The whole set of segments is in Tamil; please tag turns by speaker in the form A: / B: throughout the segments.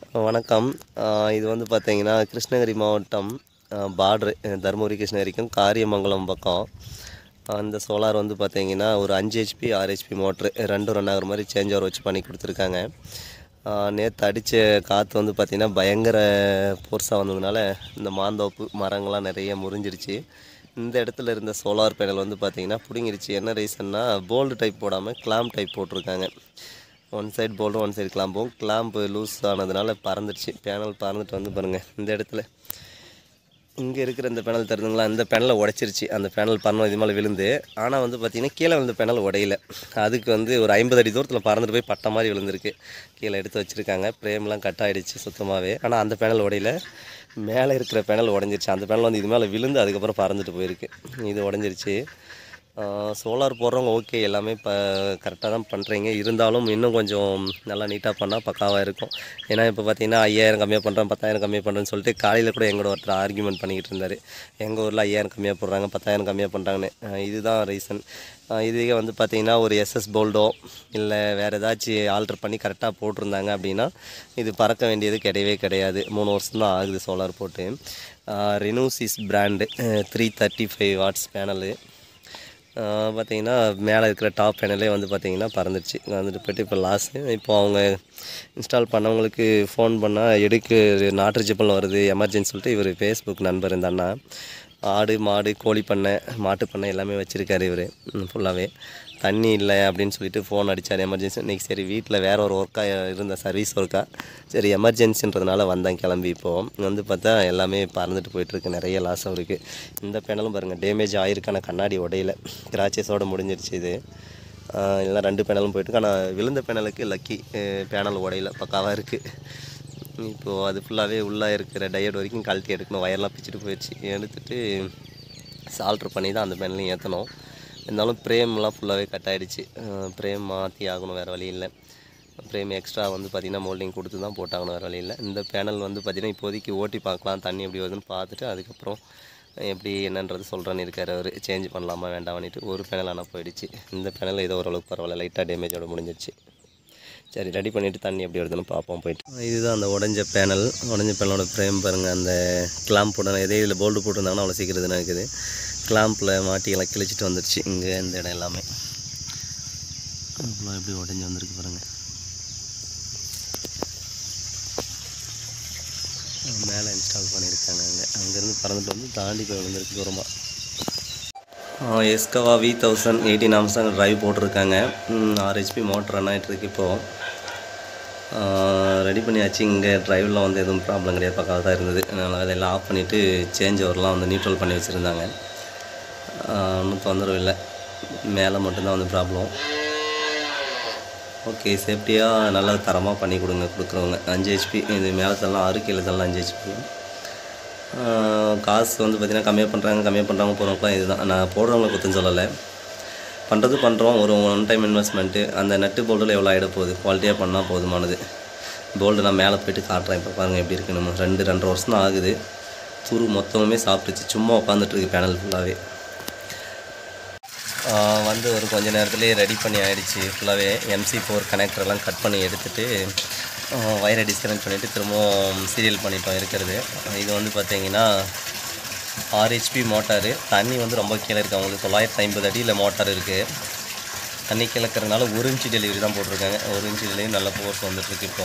A: வணக்கம் ஆஹ் இது வந்து பார்த்தீங்கன்னா கிருஷ்ணகிரி மாவட்டம் பார்ட்ரு தருமபுரி கிருஷ்ணகிரிக்கும் காரியமங்கலம் பக்கம் அந்த சோலார் வந்து பார்த்தீங்கன்னா ஒரு அஞ்சு ஹெச்பி ஆறு ஹெச்பி மோட்ரு ரெண்டும் ரன் ஆகுற மாதிரி சேஞ்ச் ஓவர் வச்சு பண்ணி கொடுத்துருக்காங்க நேற்று அடித்த காற்று வந்து பார்த்திங்கன்னா பயங்கர ஃபோர்ஸாக வந்ததுனால இந்த மாந்தோப்பு மரங்கள்லாம் நிறைய முறிஞ்சிருச்சு இந்த இடத்துல இருந்த சோலார் பேனல் வந்து பார்த்திங்கன்னா பிடுங்கிருச்சு என்ன ரீசன்னா போல்டு டைப் போடாமல் கிளாம் டைப் போட்டிருக்காங்க ஒன் சைடு போல்டும் ஒன் சைடு கிளாம்பும் கிளாம்பு லூஸ் ஆனதுனால பறந்துடுச்சு பேனல் பறந்துட்டு வந்து பாருங்கள் இந்த இடத்துல இங்கே இருக்கிற இந்த பேனல் தருதுங்களா இந்த பேனலை உடைச்சிருச்சு அந்த பேனல் பறந்து இது மேலே விழுந்து ஆனால் வந்து பார்த்திங்கன்னா கீழே விழுந்த பேனல் உடையல அதுக்கு வந்து ஒரு ஐம்பது அடி தூரத்தில் பறந்துட்டு போய் பட்டை மாதிரி விழுந்திருக்கு கீழே எடுத்து வச்சுருக்காங்க பிரேம்லாம் கட் ஆகிடுச்சு சுத்தமாகவே ஆனால் அந்த பேனல் உடையல மேலே இருக்கிற பேனல் உடஞ்சிருச்சு அந்த பேனல் வந்து இது மேலே விழுந்து அதுக்கப்புறம் பறந்துட்டு போயிருக்கு இது உடஞ்சிருச்சு சோலார் போடுறவங்க ஓகே எல்லாமே இப்போ கரெக்டாக தான் பண்ணுறீங்க இருந்தாலும் இன்னும் கொஞ்சம் நல்லா நீட்டாக பண்ணால் பக்காவாக இருக்கும் ஏன்னா இப்போ பார்த்தீங்கன்னா ஐயாயிரம் கம்மியாக பண்ணுறேன் பத்தாயிரம் கம்மியாக பண்ணுறேன்னு சொல்லிட்டு காலையில் கூட எங்களோட ஒருத்தர் ஆர்கியூமெண்ட் பண்ணிக்கிட்டு இருந்தார் எங்கள் ஊரில் ஐயாயிரம் கம்மியாக போடுறாங்க பத்தாயிரம் கம்மியாக பண்ணுறாங்கன்னு அஹ் இதுதான் ரீசன் இதுவே வந்து பார்த்தீங்கன்னா ஒரு எஸ்எஸ் போல்டோ இல்லை வேறு ஏதாச்சும் ஆல்ட்ரு பண்ணி கரெக்டாக போட்டிருந்தாங்க அப்படின்னா இது பறக்க வேண்டியது கிடையவே கிடையாது மூணு வருஷம் தான் ஆகுது சோலார் போட்டு ரெனூசிஸ் brand three thirty five watts panel பார்த்தீங்கன்னா மேலே இருக்கிற டாப் பேனலே வந்து பார்த்தீங்கன்னா பறந்துடுச்சு வந்துட்டு போயிட்டு இப்போ லாஸு இப்போ அவங்க இன்ஸ்டால் பண்ணவங்களுக்கு ஃபோன் பண்ணால் எடுக்கு நாட்டு ஜிப்பல் வருது எமர்ஜென்சி சொல்லிட்டு இவர் ஃபேஸ்புக் நண்பர் இந்த அண்ணா ஆடு மாடு கோழி பண்ணை மாட்டு பண்ணை எல்லாமே வச்சுருக்காரு இவர் ஃபுல்லாகவே தண்ணி இல்லை அப்படின்னு சொல்லிட்டு ஃபோன் அடித்தார் எமர்ஜென்சி இன்றைக்கி சரி வீட்டில் வேற ஒரு ஒர்க்காக இருந்த சர்வீஸ் ஒர்க்காக சரி எமர்ஜென்சின்றதுனால வந்தேன் கிளம்பி இப்போது வந்து பார்த்தா எல்லாமே பறந்துட்டு போயிட்டுருக்கு நிறைய லாஸ் அவருக்கு இந்த பேனலும் பாருங்கள் டேமேஜ் ஆயிருக்கான கண்ணாடி உடையில கிராச்சஸோட முடிஞ்சிருச்சு இது ஆஹ் எல்லாம் ரெண்டு பேனலும் போயிட்டுருக்கு ஆனால் விழுந்த பேனலுக்கு லக்கி பேனல் உடையில பக்காவாக இருக்குது இப்போது அது ஃபுல்லாகவே உள்ளே இருக்கிற டயட் வரைக்கும் கழட்டி எடுக்கணும் வயர்லாம் பிச்சுட்டு போயிடுச்சு எடுத்துட்டு சால்ட்ரு பண்ணி தான் அந்த பேனலையும் ஏற்றணும் இருந்தாலும் பிரேம்லாம் ஃபுல்லாகவே கட் ஆகிடுச்சு பிரேம் மாற்றி ஆகணும் வேறு வழி இல்லை பிரேம் எக்ஸ்ட்ரா வந்து பார்த்திங்கன்னா மோல்டிங் கொடுத்து தான் போட்டாகணும் வேறு வழி இல்லை இந்த பேனல் வந்து பார்த்திங்கன்னா இப்போதைக்கு ஓட்டி பார்க்கலாம் தண்ணி எப்படி வருதுன்னு பார்த்துட்டு அதுக்கப்புறம் எப்படி என்னன்றது சொல்கிறேன்னு இருக்கார் அவர் சேஞ்ச் பண்ணலாமா வேண்டாம்னுட்டு ஒரு பேனல் ஆனால் போயிடுச்சு இந்த பேனல் ஏதோ ஓரளவுக்கு பரவாயில்ல லைட்டாக டேமேஜோட முடிஞ்சிருச்சு சரி ரெடி பண்ணிவிட்டு தண்ணி எப்படி வருதுன்னு பார்ப்போம் போயிட்டு இதுதான் அந்த உடஞ்ச பேனல் உடஞ்ச பேனலோட ஃப்ரேம் பாருங்கள் அந்த கிளாம்ப் போட எதே இதில் போல்டு போட்டிருந்தாங்கன்னா அவ்வளோ சீக்கிரம் இதுனா இருக்குது கிளாம்பில் மாட்டி எல்லாம் கிழிச்சிட்டு வந்துடுச்சு இங்கே இந்த இடம் எல்லாமே அவ்வளோ எப்படி உடஞ்சி வந்திருக்கு பாருங்கள் மேலே இன்ஸ்டால் பண்ணியிருக்காங்க அங்கே அங்கேருந்து பறந்துட்டு வந்து தாண்டி போய் விழுந்திருக்கு தூரமாக எஸ்கவா வி தௌசண்ட் எயிட்டீன் ஆம்சாங் ட்ரைவ் போட்டிருக்காங்க ஆறு ஹெச்பி மோட்டர் ரன் ஆகிட்டுருக்கு இப்போது ரெடி பண்ணியாச்சு இங்கே ட்ரைவில் வந்து எதுவும் ப்ராப்ளம் கிடையாது பக்காவாக தான் இருந்தது அதனால் அதெல்லாம் ஆஃப் பண்ணிவிட்டு சேஞ்ச் ஓவர்லாம் வந்து நியூட்ரல் பண்ணி வச்சுருந்தாங்க ஒன்றும் தொந்தரவு இல்லை மேலே மட்டும்தான் வந்து ப்ராப்ளம் ஓகே சேஃப்டியாக நல்லா தரமாக பண்ணி கொடுங்க கொடுக்குறவங்க அஞ்சு ஹெச்பி இது மேலே தரலாம் ஆறு கீழே தரலாம் அஞ்சு ஹெச்பி காசு வந்து பார்த்திங்கன்னா கம்மியாக பண்ணுறாங்க கம்மியாக பண்ணுறாங்க போகிறவங்களாம் இதுதான் நான் போடுறவங்களை குத்தம் சொல்லலை பண்ணுறது பண்ணுறோம் ஒரு ஒன் டைம் இன்வெஸ்ட்மெண்ட்டு அந்த நட்டு போல்டில் எவ்வளோ ஆகிட போகுது குவாலிட்டியாக பண்ணால் போதுமானது போல்டு நான் மேலே போயிட்டு காட்டுறேன் இப்போ பாருங்கள் எப்படி இருக்குன்னு ரெண்டு ரெண்டரை வருஷம் தான் ஆகுது துரு மொத்தமுமே சாப்பிட்டுச்சு சும்மா உட்காந்துட்ருக்கு பேனல் ஃபுல்லாகவே வந்து ஒரு கொஞ்ச நேரத்துலேயே ரெடி பண்ணி ஆயிடுச்சு ஃபுல்லாகவே எம்சி ஃபோர் கனெக்டரெல்லாம் கட் பண்ணி எடுத்துகிட்டு வயரை டிஸ்கனெக்ட் பண்ணிவிட்டு திரும்பவும் சீரியல் பண்ணிட்டோம் இருக்கிறது இது வந்து பார்த்தீங்கன்னா ஆறு ஹெச்பி மோட்டாரு தண்ணி வந்து ரொம்ப கீழே இருக்குது அவங்களுக்கு தொள்ளாயிரத்தி ஐம்பது அடியில் மோட்டார் இருக்குது தண்ணி கிழக்கிறதுனால ஒரு இன்ச்சு டெலிவரி தான் போட்டிருக்காங்க ஒரு இன்ச்சு டெலிவரி நல்ல ஃபோர்ஸ் வந்துட்டுருக்கு இப்போ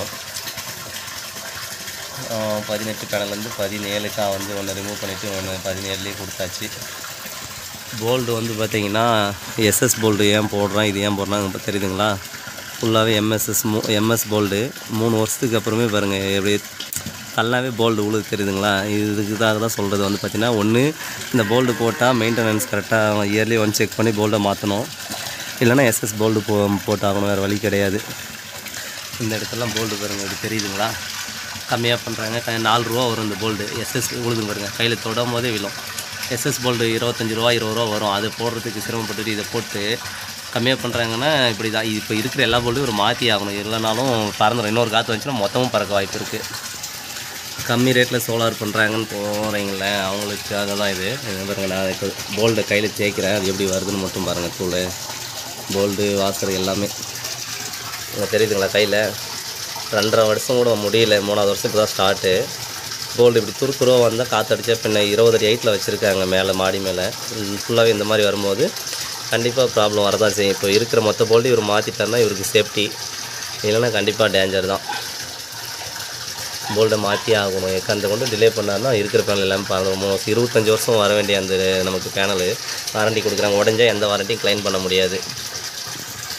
A: பதினெட்டு பேனல்லேருந்து பதினேழுக்கா வந்து ஒன்று ரிமூவ் பண்ணிவிட்டு ஒன்று பதினேழுலேயே கொடுத்தாச்சு போல்டு வந்து பார்த்தீங்கன்னா எஸ்எஸ் போல்டு ஏன் போடுறோம் இது ஏன் போடுறாங்க இப்போ தெரியுதுங்களா ஃபுல்லாகவே எம்எஸ்எஸ் மூ எம்எஸ் போல்டு மூணு வருஷத்துக்கு அப்புறமே பாருங்கள் எப்படி நல்லாவே போல்டு உழுது தெரியுதுங்களா இதுக்காக தான் சொல்கிறது வந்து பார்த்திங்கன்னா ஒன்று இந்த போல்டு போட்டால் மெயின்டெனன்ஸ் கரெக்டாக இயர்லி ஒன் செக் பண்ணி போல்டை மாற்றணும் இல்லைனா எஸ்எஸ் போல்டு போ போட்டாகணும் வேறு வழி கிடையாது இந்த இடத்துலலாம் போல்டு பாருங்கள் இது தெரியுதுங்களா கம்மியாக பண்ணுறாங்க க நாலு ரூபா வரும் இந்த போல்டு எஸ்எஸ் உழுதுங்க பாருங்கள் கையில் தொடும் போதே விழும் எஸ்எஸ் போல்டு இருபத்தஞ்சி ரூபா இருபது ரூபா வரும் அது போடுறதுக்கு சிரமப்பட்டுட்டு இதை போட்டு கம்மியாக பண்ணுறாங்கன்னா இப்படி தான் இப்போ இருக்கிற எல்லா போல்ட்டும் ஒரு மாற்றி ஆகணும் இல்லைனாலும் பறந்துடும் இன்னொரு காற்று வந்துச்சுன்னா மொத்தமும் பறக்க வாய்ப்பு இருக்குது கம்மி ரேட்டில் சோலார் பண்ணுறாங்கன்னு போகிறீங்களே அவங்களுக்காக தான் இது இது பாருங்க நான் இப்போ போல்டை கையில் தேய்க்கிறேன் அது எப்படி வருதுன்னு மட்டும் பாருங்கள் தூள் போல்டு வாசர் எல்லாமே இங்கே தெரியுதுங்களா கையில் ரெண்டரை வருஷம் கூட முடியல மூணாவது வருஷம் இப்போ தான் ஸ்டார்ட்டு போல்டு இப்படி துரு துருவாக வந்தால் காற்றடிச்சா பின்ன இருபது அடி ஹைட்டில் வச்சுருக்காங்க மேலே மாடி மேலே ஃபுல்லாகவே இந்த மாதிரி வரும்போது கண்டிப்பாக ப்ராப்ளம் வரதான் செய்யும் இப்போ இருக்கிற மொத்த போல்டு இவர் மாற்றிட்டாருன்னா இவருக்கு சேஃப்டி இல்லைன்னா கண்டிப்பாக டேஞ்சர் தான் போல்டை மாற்றி ஆகணும் எக்காந்த கொண்டு டிலே பண்ணாருன்னா இருக்கிற பேனல் எல்லாமே பாருங்கள் மூணு வருஷம் இருபத்தஞ்சி வருஷம் வர வேண்டிய அந்த நமக்கு பேனல் வாரண்டி கொடுக்குறாங்க உடஞ்சா எந்த வாரண்டியும் க்ளைம் பண்ண முடியாது